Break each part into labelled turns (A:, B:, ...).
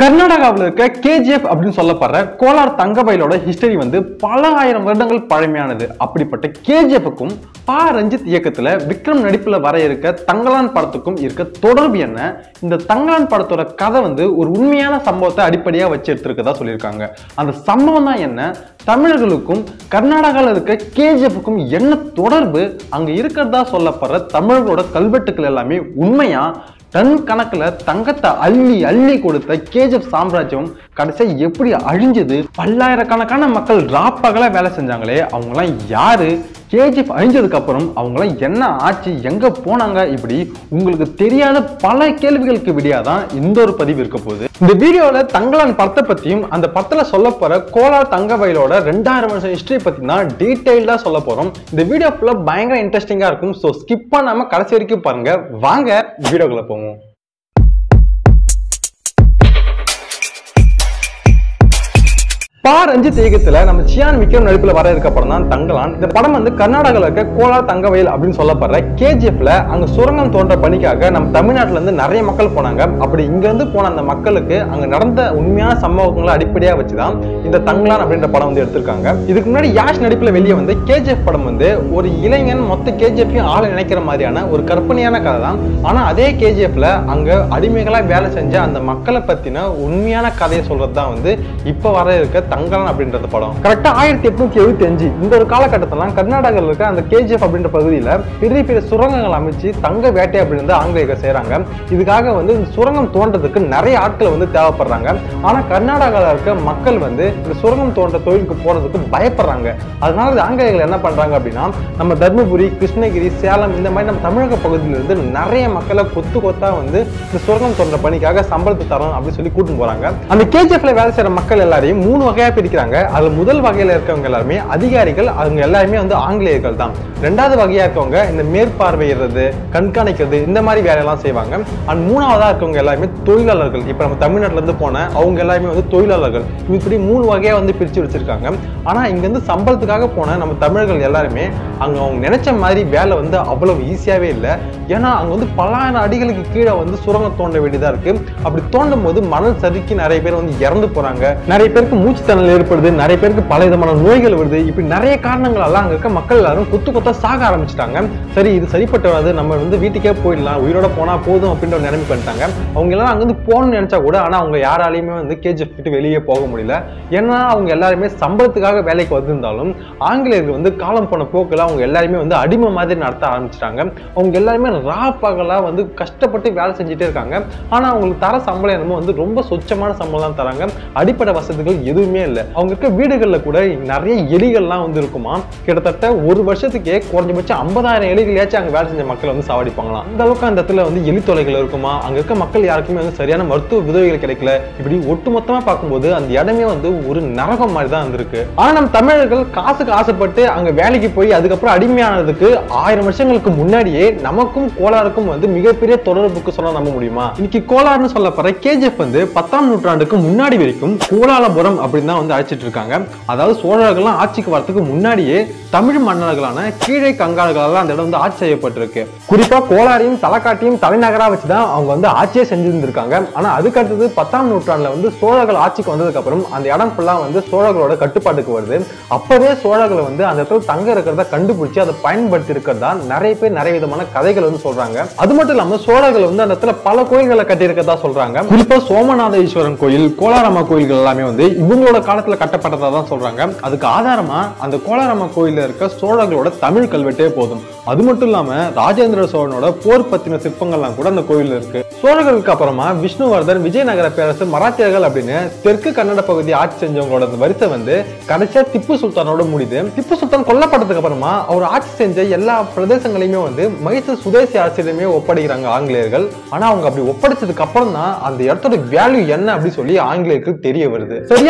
A: கர்நாடகாவில் இருக்க கேஜிஎஃப் அப்படின்னு சொல்லப்படுற கோலார் தங்கவயலோட ஹிஸ்டரி வந்து பல ஆயிரம் வருடங்கள் பழமையானது அப்படிப்பட்ட கேஜிஎஃப்க்கும் பா ரஞ்சித் இயக்கத்துல விக்ரம் நடிப்புல வர இருக்க தங்கலான் படத்துக்கும் இருக்க தொடர்பு என்ன இந்த தங்கலான் படத்தோட கதை வந்து ஒரு உண்மையான சம்பவத்தை அடிப்படையா வச்சு எடுத்திருக்கதா சொல்லியிருக்காங்க அந்த சம்பவம் தான் என்ன தமிழர்களுக்கும் கர்நாடகாவில் இருக்க கேஜிஎஃப்க்கும் என்ன தொடர்பு அங்க இருக்கிறதா சொல்லப்படுற தமிழர்களோட கல்வெட்டுக்கள் எல்லாமே உண்மையா டன் கணக்குல தங்கத்தை அள்ளி அள்ளி கொடுத்த கேஜிஎஃப் சாம்ராஜ்யம் கடைசியா எப்படி அழிஞ்சது பல்லாயிரக்கணக்கான மக்கள் ராப்பகல வேலை செஞ்சாங்களே அவங்கலாம் யாரு கேஜிஎஃப் அழிஞ்சதுக்கு அப்புறம் அவங்களாம் என்ன ஆச்சு எங்க போனாங்க இப்படி உங்களுக்கு தெரியாத பல கேள்விகளுக்கு விடியாதான் இந்த ஒரு பதிவு இருக்க போகுது இந்த வீடியோல தங்கலான் படத்தை பத்தியும் அந்த படத்துல சொல்ல போற கோலார் தங்க வயலோட ரெண்டாயிரம் வருஷம் ஹிஸ்டரி பத்தி தான் டீடைல்டா சொல்ல போறோம் இந்த வீடியோ ஃபுல்லா பயங்கர இன்ட்ரெஸ்டிங்கா இருக்கும் ஸோ ஸ்கிப் பண்ணாம கடைசி வரைக்கும் பாருங்க வாங்க வீடியோக்குள்ள போவோம் பா ரஞ்சித் இயக்கத்துல நம்ம சியான் விக்ரம் நடிப்புல வர இருக்க படம் தான் தங்கலான் இந்த படம் வந்து கர்நாடகாவில் இருக்க கோலார் தங்கவயல் அப்படின்னு சொல்லப்படுற கேஜிஎஃப்ல அங்க சுரங்கம் தோன்ற பணிக்காக நம்ம தமிழ்நாட்டுல இருந்து நிறைய மக்கள் போனாங்க அப்படி இங்க இருந்து போன அந்த மக்களுக்கு அங்க நடந்த உண்மையான சம்பவங்களை அடிப்படையா வச்சுதான் இந்த தங்கலான் அப்படின்ற படம் வந்து எடுத்திருக்காங்க இதுக்கு முன்னாடி யாஷ் நடிப்புல வெளியே வந்து கேஜிஎஃப் படம் வந்து ஒரு இளைஞன் மொத்த கேஜிஎஃபையும் ஆள நினைக்கிற மாதிரியான ஒரு கற்பனையான கதை தான் ஆனா அதே கேஜிஎஃப்ல அங்க அடிமைகளா வேலை செஞ்ச அந்த மக்களை பத்தின உண்மையான கதையை சொல்றது தான் வந்து இப்ப வர இருக்க தங்கலன் அப்படின்றது படம் கரெக்டா ஆயிரத்தி எட்நூத்தி எழுபத்தி அஞ்சு இந்த ஒரு காலகட்டத்திலாம் கர்நாடகாவில் இருக்க அந்த கேஜிஎஃப் அப்படின்ற பகுதியில பெரிய பெரிய சுரங்கங்கள் அமைச்சு தங்க வேட்டை அப்படின்னு ஆங்கிலேயர்கள் செய்றாங்க இதுக்காக வந்து இந்த சுரங்கம் தோன்றதுக்கு நிறைய ஆட்கள் வந்து தேவைப்படுறாங்க ஆனா கர்நாடகாவில் இருக்க மக்கள் வந்து இந்த சுரங்கம் தோன்ற தொழிலுக்கு போறதுக்கு பயப்படுறாங்க அதனால இந்த ஆங்கிலேயர்கள் என்ன பண்றாங்க அப்படின்னா நம்ம தர்மபுரி கிருஷ்ணகிரி சேலம் இந்த மாதிரி நம்ம தமிழக பகுதியில இருந்து நிறைய மக்களை கொத்து கொத்தா வந்து இந்த சுரங்கம் தோன்ற பணிக்காக சம்பளத்தை தரோம் அப்படின்னு சொல்லி கூட்டிட்டு போறாங்க அந்த கேஜிஎஃப்ல வேலை செய்யற மக்கள் எல்லாரையும் மூணு வகையா பிரிக்கிறாங்க அதுல முதல் வகையில இருக்கவங்க எல்லாருமே அதிகாரிகள் அவங்க எல்லாருமே வந்து ஆங்கிலேயர்கள் தான் ரெண்டாவது வகையா இருக்கவங்க இந்த மேற்பார்வையிடுறது கண்காணிக்கிறது இந்த மாதிரி வேலையெல்லாம் செய்வாங்க அண்ட் மூணாவதா இருக்கவங்க எல்லாருமே தொழிலாளர்கள் இப்ப நம்ம தமிழ்நாட்டுல இருந்து போன அவங்க எல்லாருமே வந்து தொழிலாளர்கள் இப்படி மூணு வகையா வந்து பிரிச்சு வச்சிருக்காங்க ஆனா இங்க இருந்து சம்பளத்துக்காக போன நம்ம தமிழர்கள் எல்லாருமே அங்க அவங்க நினைச்ச மாதிரி வேலை வந்து அவ்வளவு ஈஸியாவே இல்லை ஏன்னா அங்க வந்து பல்லாயிரம் அடிகளுக்கு கீழே வந்து சுரங்கம் தோண்ட வேண்டியதா இருக்கு அப்படி தோண்டும் போது மணல் சறுக்கி நிறைய பேர் வந்து இறந்து போறாங்க நிறைய பேருக்கு மூச்சு திணறல் ஏற்படுது நிறைய பேருக்கு பல விதமான நோய்கள் வருது இப்படி நிறைய காரணங்களால அங்க இருக்க மக்கள் எல்லாரும் குத்து குத்தா சாக ஆரம்பிச்சிட்டாங்க சரி இது சரிப்பட்டு வராது நம்ம வந்து வீட்டுக்கே போயிடலாம் உயிரோட போனா போதும் அப்படின்ற ஒரு நிலைமை பண்ணிட்டாங்க அவங்க எல்லாம் அங்கிருந்து போகணும்னு நினைச்சா கூட ஆனா அவங்க யாராலையுமே வந்து கேஜிஎஃப் விட்டு வெளியே போக முடியல ஏன்னா அவங்க எல்லாருமே சம்பளத்துக்காக வேலைக்கு வந்திருந்தாலும் ஆங்கிலேயர்கள் வந்து காலம் போன போக்கில் அவங்க எல்லாருமே வந்து அடிமை மாதிரி நடத்த ஆரம்பிச்சிட்டாங்க அவங்க எல்லாருமே ரா பகலா வந்து கஷ்டப்பட்டு வேலை செஞ்சுட்டே இருக்காங்க ஆனா அவங்களுக்கு தர சம்பளம் என்னமோ வந்து ரொம்ப சொச்சமான சம்பளம் தான் தராங்க அடிப்படை வசதிகள் எதுவுமே இல்லை அவங்க இருக்க வீடுகள்ல கூட நிறைய எலிகள்லாம் வந்து இருக்குமா கிட்டத்தட்ட ஒரு வருஷத்துக்கே குறைஞ்சபட்சம் ஐம்பதாயிரம் எலிகளையாச்சும் அங்க வேலை செஞ்ச மக்கள் வந்து சாவடிப்பாங்களாம் அந்த அளவுக்கு அந்த இடத்துல வந்து எலி தொலைகள் இருக்குமா அங்க இருக்க மக்கள் யாருக்குமே வந்து சரியான மருத்துவ உதவிகள் கிடைக்கல இப்படி ஒட்டுமொத்தமா பார்க்கும்போது அந்த இடமே வந்து ஒரு நரகம் மாதிரி தான் இருந்திருக்கு ஆனா நம்ம தமிழர்கள் காசுக்கு ஆசைப்பட்டு அங்க வேலைக்கு போய் அதுக்கப்புறம் அடிமையானதுக்கு ஆயிரம் வருஷங்களுக்கு முன்னாடியே நமக்கும் கோலாருக்கும் வந்து மிகப்பெரிய தொடர்புக்கு சொல்ல நம்ப முடியுமா இன்னைக்கு கோலார்னு சொல்லப்படுற கேஜிஎஃப் வந்து பத்தாம் நூற்றாண்டுக்கு முன்னாடி வரைக்கும் கோலாலபுரம் அப்படின்னு தான் வந்து அழைச்சிட்டு இருக்காங்க அதாவது சோழர்கள்லாம் ஆட்சிக்கு வரதுக்கு முன்னாடியே தமிழ் மன்னர்களான கீழே கங்காளர்களால் அந்த இடம் வந்து ஆட்சி செய்யப்பட்டிருக்கு குறிப்பா கோலாரையும் தலக்காட்டியும் தலைநகரா வச்சுதான் அவங்க வந்து ஆட்சியே செஞ்சிருந்திருக்காங்க ஆனா அதுக்கு அடுத்தது பத்தாம் நூற்றாண்டுல வந்து சோழர்கள் ஆட்சிக்கு வந்ததுக்கு அப்புறம் அந்த இடம் ஃபுல்லா வந்து சோழர்களோட கட்டுப்பாட்டுக்கு வருது அப்பவே சோழர்கள் வந்து அந்த இடத்துல தங்க இருக்கிறத கண்டுபிடிச்சு அதை பயன்படுத்தி இருக்கிறதா நிறைய பேர் நிறைய விதமான கதைகள் வந்து சொல்றாங்க அது மட்டும் இல்லாம சோழர்கள் வந்து அந்த இடத்துல பல கோயில்களை கட்டி இருக்கிறதா சொல்றாங்க குறிப்பா சோமநாத ஈஸ்வரன் கோயில் கோலாரம்மா கோயில்கள் எல்லாமே வந்து இவங்களோட காலத்துல கட்டப்பட்டதா தான் சொல்றாங்க அதுக்கு ஆதாரமா அந்த கோலாரம்மா கோயில்ல இருக்க சோழர்களோட தமிழ் கல்வெட்டே போதும் அது மட்டும் இல்லாம ராஜேந்திர சோழனோட போர் பத்தின சிற்பங்கள்லாம் கூட அந்த கோயில்ல இருக்கு சோழர்களுக்கு அப்புறமா விஷ்ணுவர்தன் விஜயநகர பேரரசு மராத்தியர்கள் அப்படின்னு தெற்கு கன்னட பகுதி ஆட்சி செஞ்சவங்களோட அந்த வரிசை வந்து கடைசியா திப்பு சுல்தானோட முடியுது திப்பு சுல்தான் கொல்லப்பட்டதுக்கு அப்புறமா அவர் ஆட்சி செஞ்ச எல்லா பிரதேசங்களையுமே வந்து மைசூர் சுதேசி அரசிடமே ஒப்படைக்கிறாங்க ஆங்கிலேயர்கள் ஆனா அவங்க அப்படி ஒப்படைச்சதுக்கு அப்புறம் தான் அந்த இடத்தோட வேல்யூ என்ன அப்படி சொல்லி ஆங்கிலேயருக்கு தெரிய வருது சரியா ஆயிரத்தி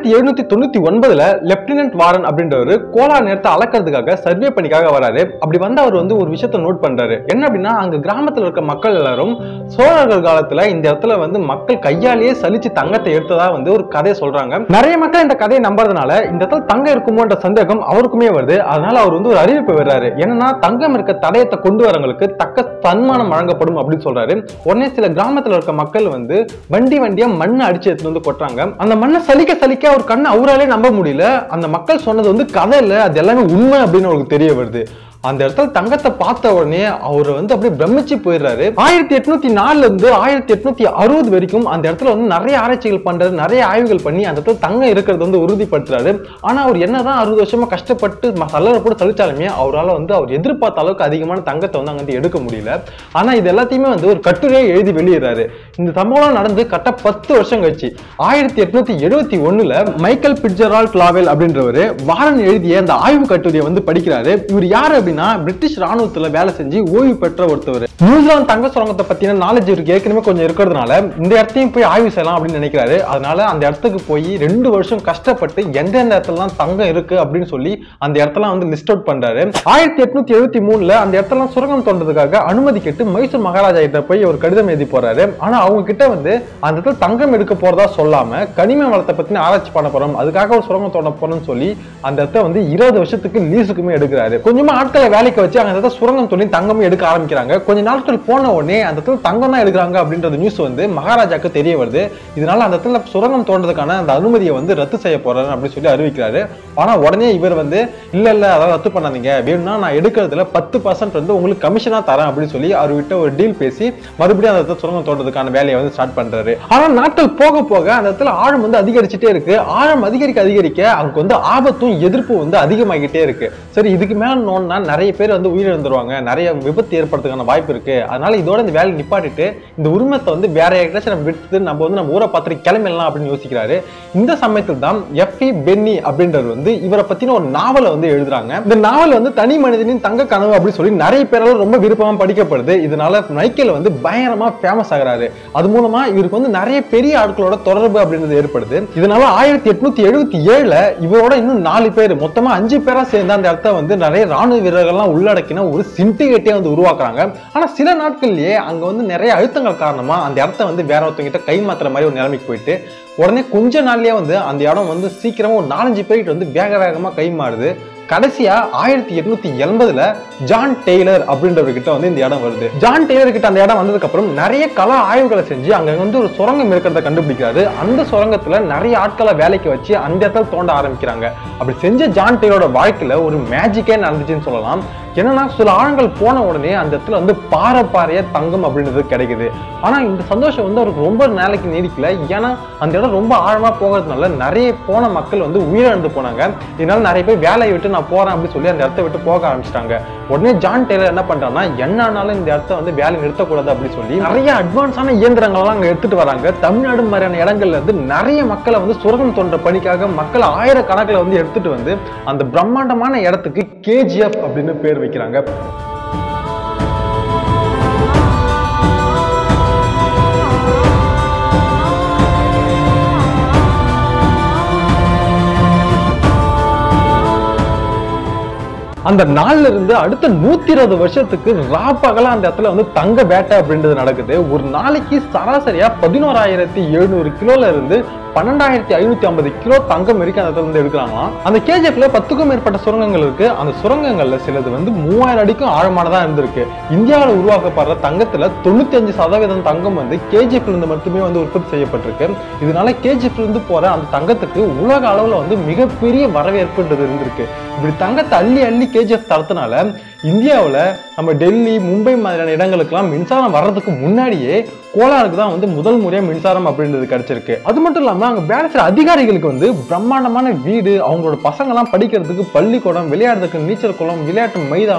A: ஆயிரத்தி எழுநூத்தி தொண்ணூத்தி ஒன்பதுல லெப்டினன்ட் வாரன் அப்படின்றவர் கோலா நேரத்தை அளக்கிறதுக்காக சர்வே பண்ணிக்காக வராரு அப்படி வந்து அவர் வந்து ஒரு விஷயத்த நோட் பண்றாரு என்ன அப்படின்னா அங்க கிராமத்துல இருக்க மக்கள் எல்லாரும் சோழர்கள் காலத்துல இந்த இடத்துல வந்து மக்கள் கையாலேயே சலிச்சு தங்கத்தை எடுத்ததா வந்து ஒரு கதையை சொல்றாங்க நிறைய மக்கள் இந்த கதையை நம்புறதுனால இந்த இடத்துல தங்கம் இருக்குமோன்ற சந்தேகம் அவருக்குமே வருது அதனால அவர் வந்து ஒரு அறிவிப்பு வர்றாரு என்னன்னா தங்கம் இருக்க தடயத்தை கொண்டு வரவங்களுக்கு தக்க சன்மானம் வழங்கப்படும் அப்படின்னு சொல்றாரு உடனே சில கிராமத்துல இருக்க மக்கள் வந்து வண்டி வண்டியா மண்ணை அடிச்சு எடுத்துட்டு வந்து கொட்டுறாங்க அந்த மண்ணை சலிக்க சலிக்க அவர் கண்ணை அவராலே நம்ப முடியல அந்த மக்கள் சொன்னது வந்து கதை இல்ல அது எல்லாமே உண்மை அப்படின்னு அவருக்கு தெரிய வருது அந்த இடத்துல தங்கத்தை பார்த்த உடனே அவர் வந்து அப்படியே பிரமிச்சு போயிடுறாரு ஆயிரத்தி எட்நூத்தி நாலுல இருந்து ஆயிரத்தி எட்நூத்தி அறுபது வரைக்கும் அந்த இடத்துல வந்து நிறைய ஆராய்ச்சிகள் பண்றாரு நிறைய ஆய்வுகள் பண்ணி அந்த இடத்துல தங்கம் இருக்கிறது வந்து உறுதிப்படுத்துறாரு ஆனா அவர் என்னதான் அறுபது வருஷமா கஷ்டப்பட்டு ம- சல்லரை கூட சலிச்சாலுமே அவரால் வந்து அவர் எதிர்பார்த்த அளவுக்கு அதிகமான தங்கத்தை வந்து அங்க வந்து எடுக்க முடியல ஆனா இது எல்லாத்தையுமே வந்து ஒரு கட்டுரையை எழுதி வெளியிடுறாரு இந்த சம்பவம் நடந்து கரெக்டா பத்து வருஷம் கழிச்சு ஆயிரத்தி எட்நூத்தி எழுபத்தி ஒண்ணுல மைக்கேல் பிட்ஜரால் கிளாவெல் அப்படின்றவரு வாரன் எழுதிய அந்த ஆய்வு கட்டுரையை வந்து படிக்கிறாரு இவர் யாரு அப்படின்னா பிரிட்டிஷ் ராணுவத்துல வேலை செஞ்சு ஓய்வு பெற்ற ஒருத்தவர் நியூசிலாந்து தங்க சுரங்கத்தை பத்தின நாலேஜ் இவருக்கு ஏற்கனவே கொஞ்சம் இருக்கிறதுனால இந்த இடத்தையும் போய் ஆய்வு செய்யலாம் அப்படின்னு நினைக்கிறாரு அதனால அந்த இடத்துக்கு போய் ரெண்டு வருஷம் கஷ்டப்பட்டு எந்தெந்த இடத்துலலாம் தங்கம் இருக்கு அப்படின்னு சொல்லி அந்த இடத்தெல்லாம் வந்து லிஸ்ட் அவுட் பண்றாரு ஆயிரத்தி எட்நூத்தி எழுபத்தி மூணுல அந்த இடத்தெல்லாம் சுரங்கம் தோன்றதுக்காக அனுமதி கேட்டு மைசூர் மகாராஜா கிட்ட போய் ஒரு கடிதம் எழுதி போறாரு ஆனா அவங்க கிட்ட வந்து அந்த இடத்துல தங்கம் எடுக்க போறதா சொல்லாம கனிம வளத்தை பத்தி ஆராய்ச்சி பண்ண போறோம் அதுக்காக ஒரு சுரங்கம் தோண்ட போறோம்னு சொல்லி அந்த இடத்த வந்து இருபது வருஷத்துக்கு லீஸுக்குமே எடுக்கிறாரு கொஞ்சமா ஆட்களை வேலைக்கு வச்சு அந்த இடத்துல சுரங்கம் தோண்டி தங்கமும் எடுக்க ஆரம்பிக்கிறாங்க கொஞ்ச நாட்கள் போன உடனே அந்த இடத்துல தங்கம் தான் எடுக்கிறாங்க அப்படின்றது நியூஸ் வந்து மகாராஜாக்கு தெரிய வருது இதனால அந்த இடத்துல சுரங்கம் தோன்றதுக்கான அந்த அனுமதியை வந்து ரத்து செய்ய போறாரு அப்படின்னு சொல்லி அறிவிக்கிறாரு ஆனா உடனே இவர் வந்து இல்ல இல்ல அதாவது ரத்து பண்ணாதீங்க வேணும்னா நான் எடுக்கிறதுல பத்து பர்சன்ட் வந்து உங்களுக்கு கமிஷனா தரேன் அப்படின்னு சொல்லி அவர்கிட்ட ஒரு டீல் பேசி மறுபடியும் அந்த இடத்துல சுரங்கம் தோன்றதுக்கான வேலையை வந்து ஸ்டார்ட் பண்றாரு ஆனா நாட்கள் போக போக அந்த இடத்துல ஆழம் வந்து அதிகரிச்சுட்டே இருக்கு ஆழம் அதிகரிக்க அதிகரிக்க அங்க வந்து ஆபத்தும் எதிர்ப்பும் வந்து அதிகமாகிட்டே இருக்கு சரி இதுக்கு மேல நோன்னா நிறைய பேர் வந்து உயிரிழந்துருவாங்க நிறைய விபத்து ஏற்படுறதுக்கான வாய்ப்பு இருக்கு அதனால இதோட இந்த வேலையை நிப்பாட்டிட்டு இந்த உரிமத்தை வந்து வேற யாருக்காச்சும் நம்ம விட்டு நம்ம வந்து நம்ம ஊரை பார்த்துட்டு கிளம்பிடலாம் அப்படின்னு யோசிக்கிறாரு இந்த சமயத்தில் தான் எஃப்இ பென்னி அப்படின்றவர் வந்து இவரை பத்தின ஒரு நாவலை வந்து எழுதுறாங்க இந்த நாவல் வந்து தனி மனிதனின் தங்க கனவு அப்படின்னு சொல்லி நிறைய பேரால ரொம்ப விருப்பமா படிக்கப்படுது இதனால மைக்கேல் வந்து பயங்கரமா ஃபேமஸ் ஆகுறாரு அது மூலமா இவருக்கு வந்து நிறைய பெரிய ஆட்களோட தொடர்பு அப்படின்றது ஏற்படுது இதனால ஆயிரத்தி எட்நூத்தி எழுபத்தி ஏழுல இவரோட இன்னும் நாலு பேர் மொத்தமா அஞ்சு பேரா சேர்ந்து அந்த இடத்த வந்து நிறைய ராணுவ வீரர்கள்லாம் உள்ளடக்கின ஒரு சிண்டிகேட்டே வந்து உருவாக்குறாங்க ஆனா சில நாட்கள்லயே அங்க வந்து நிறைய அழுத்தங்கள் காரணமா அந்த இடத்த வந்து வேற ஒருத்தவங்கிட்ட கை மாத்துற மாதிரி ஒரு நிலைமைக்கு போயிட்டு உடனே கொஞ்ச நாள்லயே வந்து அந்த இடம் வந்து சீக்கிரமா ஒரு நாலஞ்சு பேர்கிட்ட வந்து வேக வேகமா கை மாறுது கடைசியா ஆயிரத்தி எட்நூத்தி எண்பதுல ஜான் டெய்லர் அப்படின்றவர்கிட்ட வந்து இந்த இடம் வருது ஜான் டெய்லர் கிட்ட அந்த இடம் வந்ததுக்கு அப்புறம் நிறைய கல ஆய்வுகளை செஞ்சு அங்க வந்து ஒரு சுரங்கம் இருக்கிறத கண்டுபிடிக்கிறாரு அந்த சுரங்கத்துல நிறைய ஆட்களை வேலைக்கு வச்சு அந்த இடத்துல தோண்ட ஆரம்பிக்கிறாங்க அப்படி செஞ்ச ஜான் டெய்லரோட வாழ்க்கையில ஒரு மேஜிக்கே நடந்துச்சுன்னு சொல்லலாம் என்னன்னா சில ஆழங்கள் போன உடனே அந்த இடத்துல வந்து பாறை பாறையா தங்கம் அப்படின்றது கிடைக்குது ஆனா இந்த சந்தோஷம் வந்து அவருக்கு ரொம்ப நாளைக்கு நீடிக்கல ஏன்னா அந்த இடம் ரொம்ப ஆழமா போகிறதுனால நிறைய போன மக்கள் வந்து உயிரிழந்து போனாங்க இதனால நிறைய பேர் வேலையை விட்டு நான் போறேன் அப்படின்னு சொல்லி அந்த இடத்த விட்டு போக ஆரம்பிச்சிட்டாங்க உடனே ஜான் டெய்லர் என்ன பண்றாருன்னா என்ன ஆனாலும் இந்த இடத்த வந்து வேலை நிறுத்தக்கூடாது அப்படின்னு சொல்லி நிறைய அட்வான்ஸான இயந்திரங்கள்லாம் அங்க எடுத்துட்டு வராங்க தமிழ்நாடு மாதிரியான இடங்கள்ல இருந்து நிறைய மக்களை வந்து சுரங்கம் தோன்ற பணிக்காக மக்கள் ஆயிரக்கணக்கில் வந்து எடுத்துட்டு வந்து அந்த பிரம்மாண்டமான இடத்துக்கு கேஜிஎஃப் அப்படின்னு பேர் வைக்கிறாங்க அந்த நாள்ல இருந்து அடுத்த நூத்தி இருபது வருஷத்துக்கு ராப்பகலா அந்த இடத்துல வந்து தங்க வேட்டை அப்படின்றது நடக்குது ஒரு நாளைக்கு சராசரியா பதினோராயிரத்தி எழுநூறு கிலோல இருந்து பன்னெண்டாயிரத்தி ஐநூத்தி ஐம்பது கிலோ தங்கம் வரைக்கும் அந்த இடத்துல இருந்து எடுக்கிறாங்களாம் அந்த கேஜிஎஃப்ல பத்துக்கும் மேற்பட்ட சுரங்கங்கள் இருக்கு அந்த சுரங்கங்கள்ல சிலது வந்து மூவாயிரம் அடிக்கும் ஆழமானதா இருந்திருக்கு இந்தியாவில் உருவாக்கப்படுற தங்கத்துல தொண்ணூத்தி அஞ்சு சதவீதம் தங்கம் வந்து கேஜிஎஃப்ல இருந்து மட்டுமே வந்து உற்பத்தி செய்யப்பட்டிருக்கு இதனால கேஜிஎஃப்ல இருந்து போற அந்த தங்கத்துக்கு உலக அளவுல வந்து மிகப்பெரிய வரவேற்புன்றது இருந்திருக்கு இப்படி தங்கத்தை அள்ளி அள்ளி கேஜிஎஃப் தரத்தினால இந்தியாவுல நம்ம டெல்லி மும்பை மாதிரியான இடங்களுக்கெல்லாம் மின்சாரம் வர்றதுக்கு முன்னாடியே கோலாருக்கு தான் வந்து முதல் முறையா மின்சாரம் அப்படின்றது கிடைச்சிருக்கு அது மட்டும் இல்லாம அங்க வேலை செய்யற அதிகாரிகளுக்கு வந்து பிரம்மாண்டமான வீடு அவங்களோட பசங்கெல்லாம் படிக்கிறதுக்கு பள்ளிக்கூடம் விளையாடுறதுக்கு நீச்சல் குளம் விளையாட்டு மைதானம்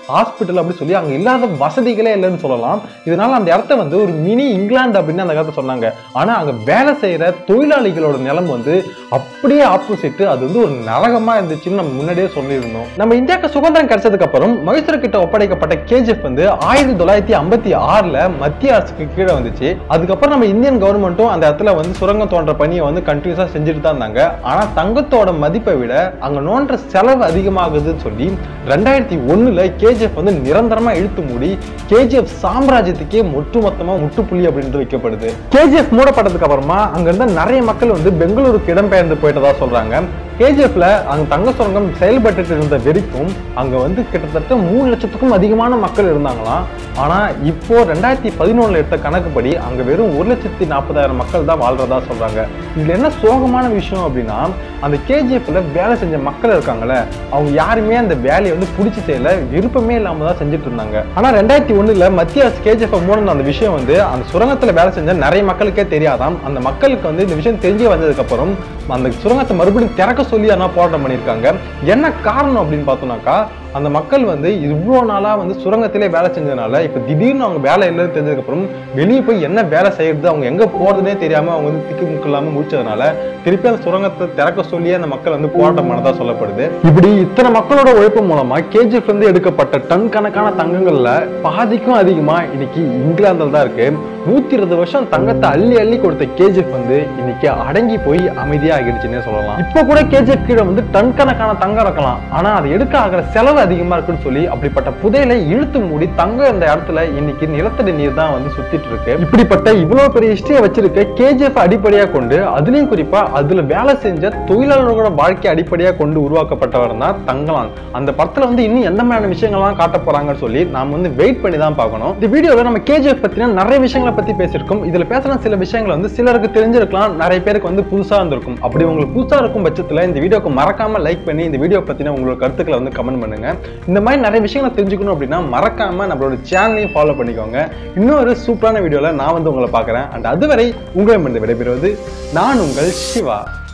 A: ஹாஸ்பிட்டல் அப்படி சொல்லி அங்க இல்லாத வசதிகளே இல்லைன்னு சொல்லலாம் இதனால அந்த இடத்த வந்து ஒரு மினி இங்கிலாந்து அப்படின்னு அந்த காலத்துல சொன்னாங்க ஆனா அங்க வேலை செய்யற தொழிலாளிகளோட நிலம் வந்து அப்படியே ஆப்போசிட் அது வந்து ஒரு நரகமா இருந்துச்சுன்னு நம்ம முன்னாடியே சொல்லியிருந்தோம் நம்ம இந்தியாவுக்கு சுதந்திரம் கிடைச்சதுக்கு அப்புறம் மைசூர் கிட்ட ஒப்படைக்கப்பட்ட கேஜிஎஃப் வந்து ஆயிரத்தி தொள்ளாயிரத்தி ஐம்பத்தி ஆறுல மத்திய அரசுக்கு கீழே வந்துச்சு அதுக்கப்புறம் நம்ம இந்தியன் கவர்மெண்ட்டும் அந்த இடத்துல வந்து சுரங்கம் தோன்ற பணியை வந்து கண்டினியூஸா செஞ்சுட்டு தான் இருந்தாங்க ஆனா தங்கத்தோட மதிப்பை விட அங்க நோன்ற செலவு அதிகமாகுதுன்னு சொல்லி ரெண்டாயிரத்தி ஒண்ணுல கேஜிஎஃப் வந்து நிரந்தரமா இழுத்து மூடி கேஜிஎஃப் சாம்ராஜ்யத்துக்கே ஒட்டுமொத்தமா முட்டுப்புள்ளி அப்படின்ட்டு வைக்கப்படுது கேஜிஎஃப் மூடப்பட்டதுக்கு அப்புறமா அங்க இருந்த நிறைய மக்கள் வந்து பெங்களூருக்கு இடம்பெயர்ந்து போயிட்டதா சொல்றாங்க கேஜிஎஃப்ல அங்க தங்க சுரங்கம் செயல்பட்டு இருந்த வரைக்கும் அங்க வந்து கிட்டத்தட்ட மூணு லட்சத்துக்கும் அதிகமான மக்கள் இருந்தாங்களாம் ஆனா இப்போ ரெண்டாயிரத்தி பதினொன்னுல எடுத்த கணக்குப்படி அங்க வெறும் ஒரு லட்சத்தி நாற்பதாயிரம் மக்கள் தான் வாழ்றதா சொல்றாங்க இதுல என்ன சோகமான விஷயம் அப்படின்னா அந்த கேஜிஎஃப்ல வேலை செஞ்ச மக்கள் இருக்காங்கல்ல அவங்க யாருமே அந்த வேலையை வந்து பிடிச்சி செய்யல விருப்பமே இல்லாம தான் செஞ்சுட்டு இருந்தாங்க ஆனா ரெண்டாயிரத்தி ஒண்ணுல மத்திய அரசு கேஜிஎஃப் மூணு அந்த விஷயம் வந்து அந்த சுரங்கத்துல வேலை செஞ்ச நிறைய மக்களுக்கே தெரியாதாம் அந்த மக்களுக்கு வந்து இந்த விஷயம் தெரிய வந்ததுக்கு அப்புறம் அந்த சுரங்கத்தை மறுபடியும் திறக்க சொல்லி ஆனால் போராட்டம் பண்ணியிருக்காங்க என்ன காரணம் அப்படின்னு பார்த்தோம்னாக்கா அந்த மக்கள் வந்து இவ்வளோ நாளாக வந்து சுரங்கத்திலே வேலை செஞ்சதுனால இப்போ திடீர்னு அவங்க வேலை இல்லைன்னு தெரிஞ்சதுக்கப்புறம் வெளியே போய் என்ன வேலை செய்யறது அவங்க எங்கே போகிறதுனே தெரியாமல் அவங்க வந்து திக்கு முக்கு இல்லாமல் முடிச்சதுனால திருப்பி அந்த சுரங்கத்தை திறக்க சொல்லியே அந்த மக்கள் வந்து போராட்டம் பண்ணதா சொல்லப்படுது இப்படி இத்தனை மக்களோட உழைப்பு மூலமா கேஜிஎஃப் இருந்து எடுக்கப்பட்ட டன் கணக்கான தங்கங்கள்ல பாதிக்கும் அதிகமா இன்னைக்கு இங்கிலாந்துல தான் இருக்கு நூத்தி இருபது வருஷம் தங்கத்தை அள்ளி அள்ளி கொடுத்த கேஜிஎஃப் வந்து இன்னைக்கு அடங்கி போய் அமைதியா ஆகிடுச்சுன்னே சொல்லலாம் இப்போ கூட கேஜிஎஃப் கீழே வந்து டன் கணக்கான தங்கம் இருக்கலாம் ஆனா அதை எடுக்க ஆகிற செலவு அதிகமா இருக்குன்னு சொல்லி அப்படிப்பட்ட புதையலை இழுத்து மூடி தங்கம் இந்த இடத்துல இன்னைக்கு நிலத்தடி நீர் தான் வந்து சுத்திட்டு இருக்கு இப்படிப்பட்ட இவ்வளவு பெரிய ஹிஸ்டரியை வச்சிருக்க கேஜிஎஃப் அடிப்படையா கொண்டு அதுலயும் குறிப்பா அதுல வேலை செஞ்ச தொழிலாளர்களோட வாழ்க்கை அடிப்படையா கொண்டு உருவாக்கப்பட்டவர் தான் தங்கலான் அந்த படத்துல வந்து இன்னும் எந்த மாதிரியான விஷயங்கள்லாம் காட்ட போறாங்கன்னு சொல்லி நாம வந்து வெயிட் பண்ணி தான் பார்க்கணும் இந்த வீடியோல நம்ம கேஜிஎஃப் பத்தின நிறைய விஷயங்களை பத்தி பேசியிருக்கோம் இதுல பேசுற சில விஷயங்கள் வந்து சிலருக்கு தெரிஞ்சிருக்கலாம் நிறைய பேருக்கு வந்து புதுசா இருந்திருக்கும் அப்படி உங்களுக்கு புதுசா இருக்கும் பட்சத்துல இந்த வீடியோக்கு மறக்காம லைக் பண்ணி இந்த வீடியோ பத்தின உங்களோட கருத்துக்களை வந்து கமெண்ட் பண்ணுங்க இந்த மாதிரி நிறைய விஷயங்களை தெரிஞ்சுக்கணும் அப்படின்னா மறக்காம நம்மளோட சேனலையும் ஃபாலோ பண்ணிக்கோங்க இன்னொரு சூப்பரான வீடியோல நான் வந்து உங்களை பார்க்குறேன் அண்ட் அதுவரை உங்களிடமிருந்து விடைபெறுவது நான் உங்கள் சிவா